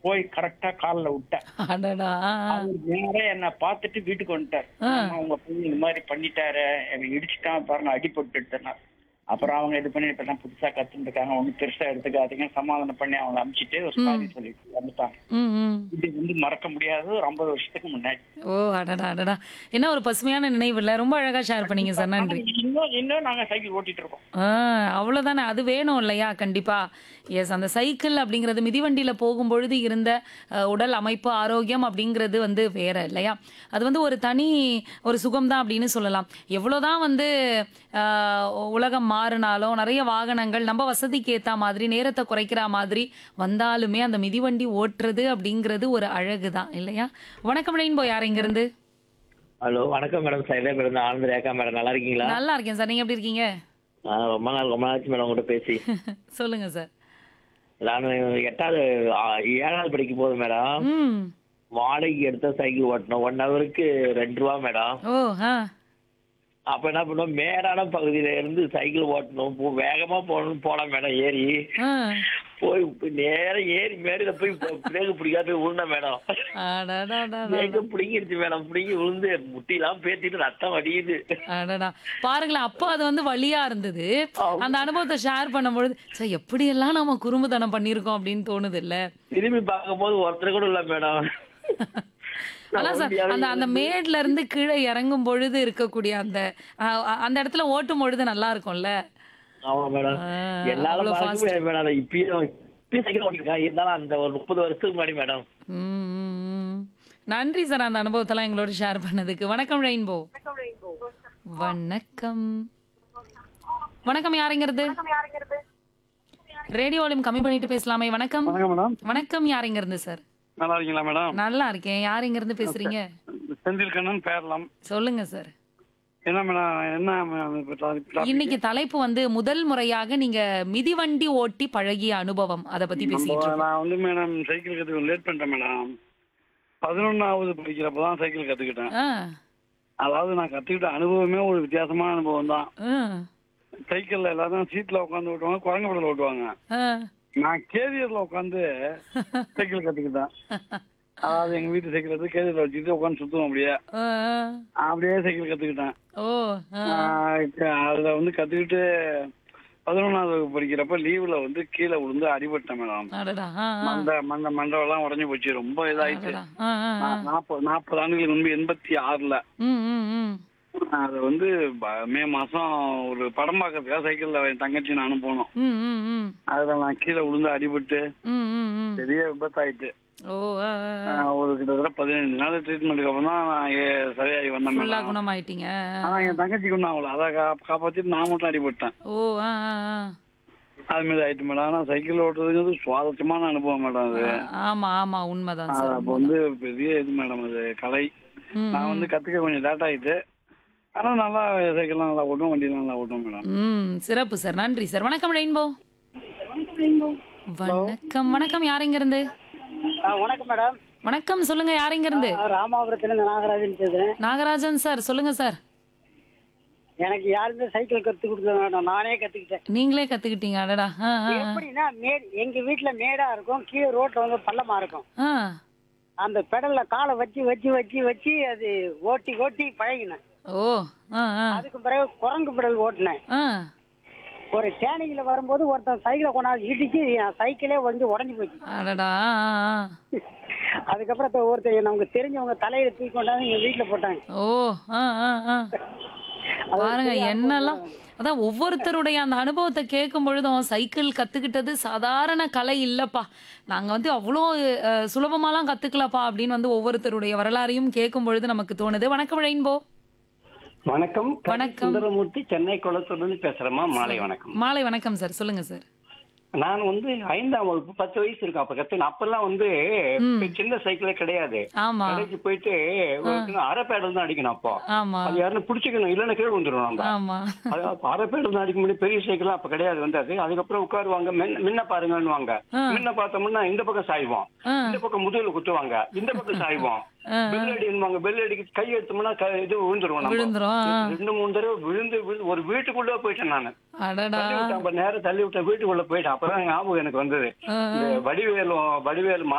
போய் கரெக்டா கால்ல விட்டேன் அடடா ஆ, ஆ. அவர் நேரா என்ன பார்த்துட்டு வீட்டுக்கு வந்துட்டார் ஆமா, உங்க பையன் இந்த மாதிரி பண்ணிட்டாரு எனக்கு இடிச்சுட்டான் பாருங்க அடிபட்டுட்டேன் அப்புறம் அவங்க இது பண்ணி இப்ப தான் புதுசா கத்துட்டு இருக்காங்க ஒண்ணு பெருசா எடுத்துக்காதீங்க சமாதானம் பண்ணி அவங்க அனுப்பிச்சிட்டு ஒரு சாரி சொல்லிட்டு வந்துட்டாங்க ம் ம் இது வந்து மறக்க முடியாது ஒரு ஐம்பது வருஷத்துக்கு முன்னாடி ஓ அடடா அடடா என்ன ஒரு பசுமையான நினைவு இல்ல ரொம்ப அழகா ஷேர் பண்ணீங்க சார் நன்றி இன்னும் இன்னும் நாங்க சைக்கிள் ஓட்டிட்டு இருக்கோம் ஆ அவ்வளோதானே அது வேணும் இல்லையா கண்டிப்பா எஸ் அந்த சைக்கிள் அப்படிங்கிறது மிதிவண்டியில் போகும்பொழுது இருந்த அஹ், உடல் அமைப்பு ஆரோக்கியம் அப்படிங்கிறது வந்து வேற இல்லையா அது வந்து ஒரு தனி ஒரு சுகம்தான் அப்படின்னு சொல்லலாம் எவ்வளோதான் வந்து அஹ், உலகம் மாறினாலும் நிறைய வாகனங்கள் நம்ம வசதிக்கு ஏற்ற மாதிரி நேரத்தை குறைக்கிற மாதிரி வந்தாலுமே அந்த மிதிவண்டி ஓட்டுறது அப்படிங்கிறது ஒரு அழகு தான் இல்லையா வணக்கம் ரெயின்போ யார் இங்கிருந்து ஹலோ வணக்கம் madam Saida madam Anand Rekha madam நல்லா இருக்கீங்களா நல்லா இருக்கேன் சார் நீங்க எப்படி இருக்கீங்க ஆ, ரொம்ப நாள் ரொம்ப நாளாச்சு மேடம் உங்கள்கிட்ட பேசி சொல்லுங்க சார் நான் எட்டாவது ஆ, ஏழாவது படிக்கும் போது மேடம் ம் வாடகைக்கு எடுத்த சைக்கிள் ஓட்டணும் ஒன் ஹவருக்கு ரெண்டு ரூபா மேடம் ஓ ஆ அப்ப என்ன பண்ணுவோம் மேடான பகுதியில இருந்து சைக்கிள் ஓட்டணும் போ- வேகமா போகணும் போனோம் மேடம் ஏறி ஆ போய் நேரம் ஏறி மேடையில போய் பிரேக் பிடிக்காத போய் விழுந்தேன் மேடம் அடடடடடா. பிரேக் பிடிங்கிருச்சு மேடம் பிடிங்கி விழுந்து முட்டிலாம் பேத்திட்டு ரத்தம் வடியுது அடடா பாருங்களேன் அப்போ அது வந்து வழியா இருந்தது அந்த அனுபவத்தை ஷேர் பண்ணும்பொழுது சே எப்படியெல்லாம் நம்ம குறும்புத்தனம் பண்ணியிருக்கோம் அப்படின்னு தோணுது இல்ல திரும்பி பார்க்கும்போது ஒருத்தர் கூட இல்ல மேடம் ஆனா சார் அந்த அந்த மேட்ல இருந்து கீழே இறங்கும் பொழுது இருக்கக்கூடிய அந்த அஹ், அந்த இடத்துல ஓட்டும் பொழுது நல்லா இருக்கும்ல ஆமா மேடம் ஆ, என்னால அவ்வளவு மறக்க fast. முடியாது மேடம் இப்பயும் இப்பயும் சைக்கிள் ஓட்டிருக்கேன் இருந்தாலும் அந்த ஒரு முப்பது வருஷத்துக்கு முன்னாடி மேடம் ம், ம், ம். நன்றி சார் அந்த அனுபவத்தெல்லாம் எங்களோட ஷேர் பண்ணதுக்கு வணக்கம் ரெயின்போ வணக்கம் வணக்கம் யாருங்கிறது ரேடியோ வால்யூம் கம்மி பண்ணிட்டு பேசலாமே வணக்கம் வணக்கம் மேடம் வணக்கம் யாருங்க இருந்து சார் நல்லா இருக்கீங்களா மேடம் நல்லா இருக்கேன் யார் இங்க இருந்து பேசுறீங்க செந்தில் கண்ணன் பேரலாம் சொல்லுங்க சார் என்ன மேடம் என்ன மேடம் இப்ப topic- topic? இன்னைக்கு தலைப்பு வந்து முதல் முறையாக நீங்க மிதிவண்டி ஓட்டி பழகிய அனுபவம் அத பத்தி பேசிட்டு நம்ம- இருக்கோம் நான் வந்து மேடம் சைக்கிள் கத்துக்க லேட் பண்ணிட்டேன் மேடம் பதினொன்னாவது படிக்கிறப்ப தான் சைக்கிள் கத்துக்கிட்டேன் ஆ, அதாவது நான் கத்துக்கிட்ட அனுபவமே ஒரு வித்தியாசமான அனுபவம் தான் ஆ, சைக்கிள்ல எல்லாரும் சீட்ல உட்காந்து ஓட்டுவாங்க குரங்கு படல ஓட்டுவாங்க ஆ. நான் கேரியர்ல உட்காந்து சைக்கிள் கத்துக்கிட்டேன் அதாவது எங்க வீட்டு சைக்கிள் எடுத்து கேரியர்ல வச்சுட்டு உட்காந்து சுத்துவோம் அப்படியே ஆ, ஆ. அப்படியே சைக்கிள் கத்துக்கிட்டேன் ஓ ஆ, ஆஹ் க- அதுல வந்து கத்துக்கிட்டு பதினொன்னாவது வகுப்பு படிக்கிறப்ப லீவுல வந்து கீழே விழுந்து அடிபட்டேன் மேடம் அடடா ஆ, ஆ. மண்டை மண்டை மண்டபெல்லாம் உடஞ்சு போச்சு ரொம்ப இதாயிடுச்சு அடடா. ஆ, ஆ, ஆ. நான் நாற்பது நாற்பது ஆண்டுகளுக்கு முன்பு எண்பத்தி ஆறுல ம், ம், ம். அது வந்து ப- மே மாசம் ஒரு படம் பார்க்கறதுக்காக சைக்கிள்ல என் தங்கச்சி நானும் போனோம் ம், ம், ம். அதுல நான் கீழே விழுந்து அடிபட்டு ம், ம், ம். பெரிய விபத்தாயிட்டு ஓ ஆ, ஆ, ஆ. ஆஹ் ஒரு கிட்டத்தட்ட பதினஞ்சு நாள் ட்ரீட்மெண்ட்டுக்கு அப்புறம் தான் நான் ஏ- சரியாகி வந்தேன் ஃபுல்லா மேடம் குணமாயிட்டீங்க ஆனா என் தங்கச்சிக்கு ஒன்றும் ஆகல அதை கா- காப்பாத்திட்டு நான் மட்டும் அடிபட்டேன் ஓ ஆ ஆ, ஆ. அது மாதிரி ஆயிட்டு மேடம் ஆனா சைக்கிள் ஓட்டுறதுங்கிறது சுவாரஸ்யமான அனுபவம் மேடம் அது ஆமா ஆமா உண்மைதான் அது சார் அப்போ வந்து பெரிய இது மேடம் அது கலை ம், நான் வந்து கத்துக்க கொஞ்சம் லேட் ஆயிட்டு ஆனா நல்லா சைக்கிள்லாம் நல்லா ஓட்டும் வண்டியெல்லாம் நல்லா ஓட்டும் மேடம் ம் சிறப்பு சார் நன்றி சார் வணக்கம் ரெயின்போ வணக்கம் வணக்கம் யார் இங்க இருந்து வணக்கம் மேடம் வணக்கம் சொல்லுங்க யார் இங்க இருந்து ராமாபுரத்துல நாகராஜன் பேசுறேன் நாகராஜன் சார் சொல்லுங்க சார் எனக்கு யாருமே சைக்கிள் கத்து கொடுக்க வேண்டாம் நானே கத்துக்கிட்டேன் நீங்களே கத்துக்கிட்டீங்க அடடா ஆ ஆ, எப்படின்னா மே எங்க வீட்டுல மேடா இருக்கும் கீழே ரோட்ல வந்து பள்ளமா இருக்கும் ஆ அந்த பெடல்ல காலை வச்சு வச்சு வச்சு வச்சு அது ஓட்டி ஓட்டி பழகினேன் ஓ ஆ ஆ அதுக்கு பிறகு குரங்கு பெடல் ஓட்டினேன் ஆ ஒரு டேனிங்ல வரும்போது ஒருத்தன் சைக்கிளை கொண்டாந்து இடிச்சு என் சைக்கிளே வந்து உடஞ்சி போச்சு அடடா ஆ, ஆ, ஆ. அதுக்கப்புறம் இப்ப ஒருத்தர் நமக்கு தெரிஞ்சவங்க தலையில தூக்கி கொண்டாந்து எங்க வீட்டுல போட்டாங்க ஓ ஆ ஆ ஆ பாருங்க என்னெல்லாம் அதான் ஒவ்வொருத்தருடைய அந்த அனுபவத்தை கேட்கும் பொழுதும் சைக்கிள் கத்துக்கிட்டது சாதாரண கலை இல்லப்பா நாங்க வந்து அவ்வளோ அஹ், சுலபமாலாம் கத்துக்கலப்பா அப்படின்னு வந்து ஒவ்வொருத்தருடைய வரலாறையும் கேட்கும் பொழுது நமக்கு தோணுது வணக்கம் ரெயின்போ வணக்கம் கவி வணக்கம். சுந்தரமூர்த்தி சென்னை குளத்தூர்ல பேசுறேம்மா மாலை வணக்கம் மாலை வணக்கம் சார் சொல்லுங்க சார் நான் வந்து ஐந்தாம் வகுப்பு பத்து வயசு இருக்கு அப்ப கத்து அப்பெல்லாம் வந்து ம். சின்ன சைக்கிளே கிடையாது ஆமா கடைக்கு போயிட்டு அரை பேடல் தான் அடிக்கணும் அப்போ ஆமா அது யாரும் பிடிச்சிக்கணும் இல்லைன்னா கீழே வந்துடும் நம்ம ஆமா அது அப்ப அரை பேடல் தான் அடிக்க முடியும் பெரிய சைக்கிள் அப்ப கிடையாது வந்தாது அதுக்கப்புறம் உட்காருவாங்க முன்ன- முன்ன பாருங்கன்னுவாங்க ஆ. முன்ன பார்த்தோம்னா இந்த பக்கம் சாய்வோம் ஆ. இந்த பக்கம் முதுகுல குத்துவாங்க இந்த பக்கம் சாய்வோம் ஆ. பெல் அடிவாங்க பெல் அடிக்கு கை எடுத்தோம்னா க- இது விழுந்துருவோம் நம்ம விழுந்துரும் ஆ. ரெண்டு மூணு தடவை விழுந்து விழுந்து ஒரு வீட்டுக்குள்ள போயிட்டேன் நான் அடடா தள்ளி விட்டேன் அப்ப நேரம் தள்ளி விட்டேன் வீட்டுக்குள்ள போயிட்டேன் அப்பதான் ஞாபகம் எனக்கு வந்தது ஆ, ஆ. இந்த வடிவேலும் வடிவேல்